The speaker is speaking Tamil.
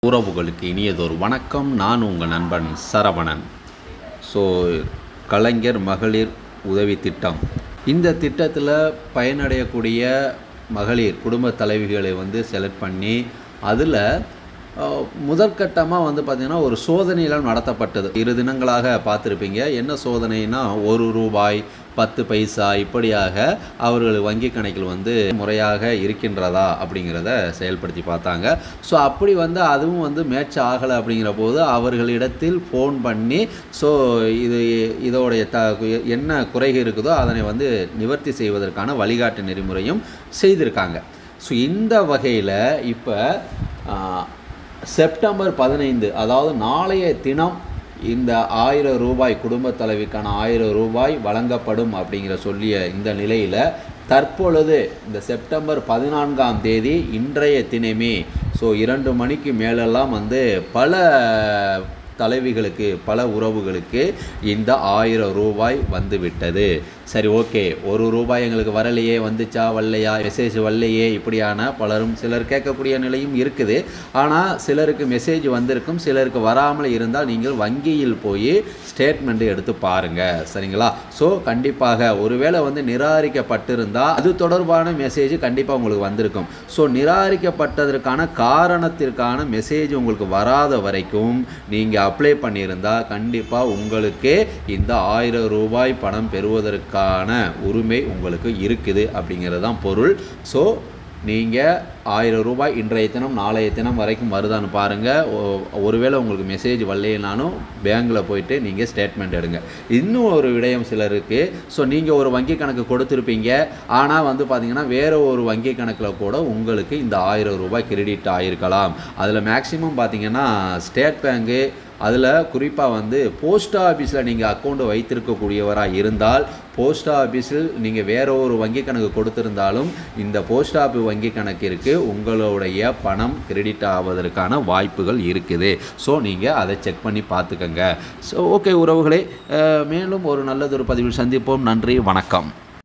உறவுகளுக்கு இனியதொரு வணக்கம் நான் உங்கள் நண்பன் சரவணன் ஸோ கலைஞர் மகளிர் உதவி திட்டம் இந்த திட்டத்தில் பயனடையக்கூடிய மகளிர் குடும்ப தலைவிகளை வந்து செலக்ட் பண்ணி அதில் முதற்கட்டமாக வந்து பார்த்திங்கன்னா ஒரு சோதனையெல்லாம் நடத்தப்பட்டது இரு தினங்களாக பார்த்துருப்பீங்க என்ன சோதனைனா ஒரு ரூபாய் பத்து பைசா இப்படியாக அவர்கள் வங்கி கணக்கில் வந்து முறையாக இருக்கின்றதா அப்படிங்கிறத செயல்படுத்தி பார்த்தாங்க ஸோ அப்படி வந்து அதுவும் வந்து மேட்ச் ஆகலை அப்படிங்கிற போது அவர்களிடத்தில் ஃபோன் பண்ணி ஸோ இது இதோடைய த என்ன குறைகள் இருக்குதோ அதனை வந்து நிவர்த்தி செய்வதற்கான வழிகாட்டு நெறிமுறையும் செய்திருக்காங்க ஸோ இந்த வகையில் இப்போ செப்டம்பர் பதினைந்து அதாவது நாளைய தினம் இந்த ஆயிரம் ரூபாய் குடும்ப தலைவிக்கான ஆயிரம் ரூபாய் வழங்கப்படும் அப்படிங்கிற சொல்லிய இந்த நிலையில் தற்பொழுது இந்த செப்டம்பர் பதினான்காம் தேதி இன்றைய தினமே ஸோ இரண்டு மணிக்கு மேலெல்லாம் வந்து பல தலைவிகளுக்கு பல உறவுகளுக்கு இந்த ஆயிரம் ரூபாய் வந்து விட்டது சரி ஓகே ஒரு ரூபாய் எங்களுக்கு வரலையே வந்துச்சா வரலையா மெசேஜ் வரலையே இப்படியான பலரும் சிலர் கேட்கக்கூடிய நிலையும் இருக்குது ஆனால் சிலருக்கு மெசேஜ் வந்திருக்கும் சிலருக்கு வராமல் இருந்தால் நீங்கள் வங்கியில் போய் ஸ்டேட்மெண்ட் எடுத்து பாருங்கள் சரிங்களா ஸோ கண்டிப்பாக ஒருவேளை வந்து நிராகரிக்கப்பட்டிருந்தால் அது தொடர்பான மெசேஜ் கண்டிப்பாக உங்களுக்கு வந்திருக்கும் ஸோ நிராகரிக்கப்பட்டதற்கான காரணத்திற்கான மெசேஜ் உங்களுக்கு வராத வரைக்கும் நீங்கள் அப்ளை பண்ணியிருந்தால் கண்டிப்பாக உங்களுக்கு இந்த ஆயிரம் ரூபாய் பணம் பெறுவதற்கான உரிமை உங்களுக்கு இருக்குது அப்படிங்கிறது தான் பொருள் ஸோ நீங்கள் ஆயிரம் ரூபாய் இன்றைய தினம் நாளைய தினம் வரைக்கும் வருதான்னு பாருங்கள் ஒருவேளை உங்களுக்கு மெசேஜ் வரலைனாலும் பேங்கில் போயிட்டு நீங்கள் ஸ்டேட்மெண்ட் எடுங்க இன்னும் ஒரு விடயம் சிலருக்கு ஸோ நீங்கள் ஒரு வங்கி கணக்கு கொடுத்துருப்பீங்க ஆனால் வந்து பார்த்தீங்கன்னா வேறு ஒரு வங்கி கணக்கில் கூட உங்களுக்கு இந்த ஆயிரம் ரூபாய் கிரெடிட் ஆகிருக்கலாம் அதில் மேக்ஸிமம் பார்த்தீங்கன்னா ஸ்டேட் பேங்கு அதில் குறிப்பாக வந்து போஸ்ட் ஆஃபீஸில் நீங்கள் அக்கௌண்ட் வைத்திருக்கக்கூடியவராக இருந்தால் போஸ்ட் ஆஃபீஸில் நீங்கள் வேற ஒரு வங்கி கணக்கு கொடுத்துருந்தாலும் இந்த போஸ்ட் ஆஃபீஸ் வங்கி கணக்கிற்கு உங்களுடைய பணம் கிரெடிட் ஆவதற்கான வாய்ப்புகள் இருக்குது ஸோ நீங்கள் அதை செக் பண்ணி பார்த்துக்கங்க ஸோ ஓகே உறவுகளே மேலும் ஒரு நல்லதொரு பதிவில் சந்திப்போம் நன்றி வணக்கம்